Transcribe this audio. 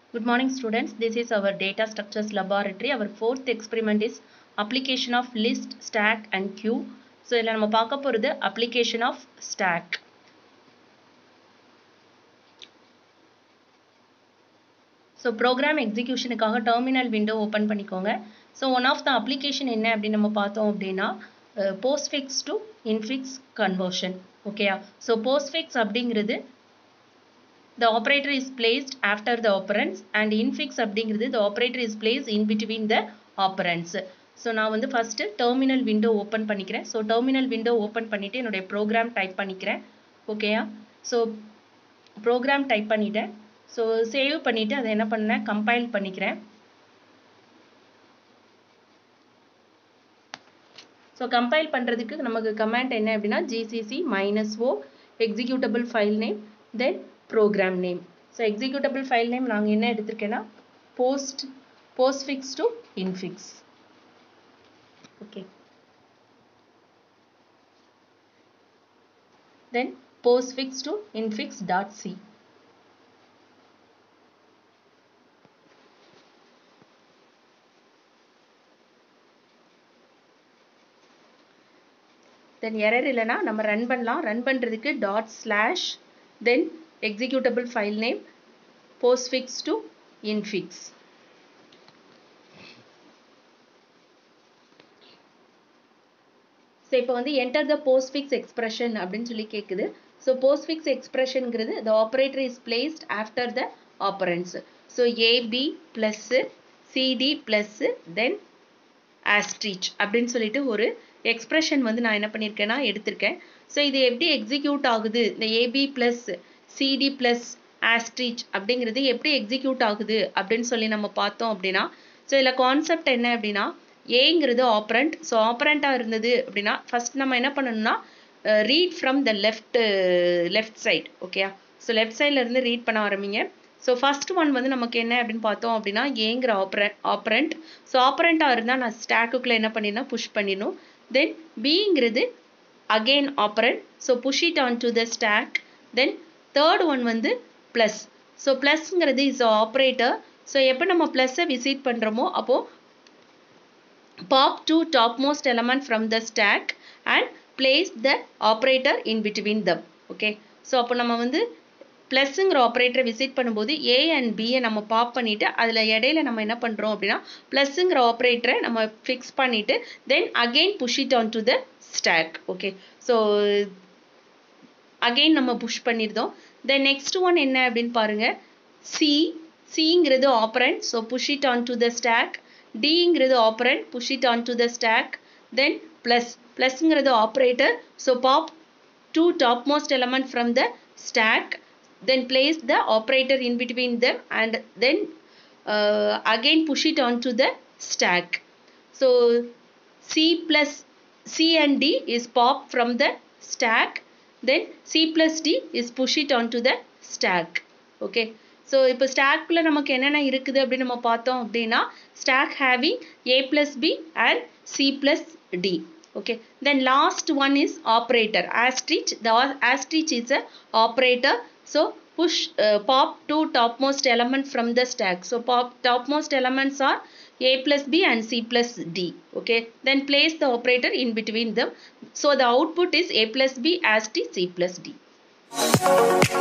Good morning students. This is our data structures laboratory. Our fourth experiment is application of list, stack and queue. So இதில் நம்ம பார்க்க போகிறது application of stack. So program எக்ஸிக்யூஷனுக்காக terminal window open பண்ணிக்கோங்க so one of the application என்ன அப்படின்னு நம்ம பார்த்தோம் அப்படின்னா போஸ்ட்ஃபிக்ஸ் டு இன்ஃபிக்ஸ் கன்வர்ஷன் ஓகேயா ஸோ போஸ்ட்ஃபிக்ஸ் அப்படிங்கிறது the operator is placed after the operands and infix அப்படிங்கிறது the operator is placed in between the operands so நான் வந்து ஃபஸ்ட்டு டெர்மினல் விண்டோ ஓப்பன் பண்ணிக்கிறேன் ஸோ டெர்மினல் விண்டோ ஓப்பன் பண்ணிவிட்டு என்னுடைய program type பண்ணிக்கிறேன் ஓகேயா ஸோ ப்ரோக்ராம் டைப் பண்ணிட்டேன் so save பண்ணிவிட்டு அதை என்ன பண்ணேன் கம்பைல் பண்ணிக்கிறேன் ஸோ கம்பைல் பண்ணுறதுக்கு நமக்கு கமாண்ட் என்ன அப்படின்னா GCC minus o executable file name then program name so executable file name நாங்கள் என்ன எடுத்திருக்கேன்னா post postfix to infix okay then postfix to infix dot c then error இல்லைனா நம்ம ரன் பண்ணலாம் ரன் பண்ணுறதுக்கு dot slash then executable file name postfix to infix so இப்போ வந்து enter the postfix expression அப்படின்னு சொல்லி கேட்குது ஸோ போஸ்ட்ஃபிக்ஸ் எக்ஸ்பிரஷனுங்கிறது the operator is placed after the operands so AB plus CD plus then asterisk அப்படின்னு சொல்லிட்டு ஒரு எக்ஸ்பிரஷன் வந்து நான் என்ன பண்ணியிருக்கேன்னா எடுத்திருக்கேன் ஸோ இது எப்படி எக்ஸிக்யூட் ஆகுது இந்த AB plus CD plus asterisk அப்படிங்கிறது எப்படி எக்ஸிக்யூட் ஆகுது அப்படின்னு சொல்லி நம்ம பார்த்தோம் அப்படின்னா ஸோ இதில் கான்செப்ட் என்ன அப்படின்னா ஏங்கிறது ஆப்ரண்ட் ஸோ ஆப்ரண்ட்டாக இருந்தது அப்படின்னா ஃபஸ்ட் நம்ம என்ன பண்ணணும்னா read from the left left side ஓகேயா ஸோ லெஃப்ட் சைடில் இருந்து ரீட் பண்ண ஆரம்பிங்க ஸோ ஃபஸ்ட் ஒன் வந்து நமக்கு என்ன அப்படின்னு பார்த்தோம் அப்படின்னா ஏங்கிற ஆப்ர ஆப்ரண்ட் ஸோ ஆப்ரண்ட்டாக இருந்தால் நான் ஸ்டாக்குக்குள்ளே என்ன பண்ணிடணும் புஷ் பண்ணிடணும் தென் பிங்கிறது again operand so push it on to the stack then third one வந்து ப்ளஸ் ஸோ ப்ளஸ்ங்கிறது இஸ் ஆப்ரேட்டர் ஸோ எப்போ நம்ம ப்ளஸ்ஸை விசிட் பண்ணுறோமோ அப்போது pop to topmost element from the stack and place the operator in between them okay so அப்போ நம்ம வந்து ப்ளஸ்ஸுங்கிற ஆப்ரேட்டரை visit பண்ணும்போது ஏ அண்ட் பியை நம்ம பாப் பண்ணிவிட்டு அதில் இடையில நம்ம என்ன பண்ணுறோம் அப்படின்னா ப்ளஸ்ஸுங்கிற ஆப்ரேட்டரை நம்ம ஃபிக்ஸ் பண்ணிவிட்டு then again push it on to the stack okay so again நம்ம புஷ் பண்ணியிருந்தோம் தென் நெக்ஸ்ட் ஒன் என்ன அப்படின்னு பாருங்கள் சி சிங்கிறது operand so push it on to the stack டிங்கிறது operand push it on to the stack then plus ப்ளஸ்ங்கிறது operator so pop two top most element from the stack then place the operator in between them and then uh, again push it onto the stack so c plus c and d is pop from the stack then c plus d is push it onto the stack okay so இப்போ ஸ்டாக்கில் நமக்கு என்னென்ன இருக்குது அப்படின்னு நம்ம பார்த்தோம் அப்படின்னா stack having A plus B and C plus D okay then last one is operator astrich the astrich is a operator so push uh, pop two topmost element from the stack so pop topmost elements are a plus b and c plus d okay then place the operator in between them so the output is a plus b ast c plus d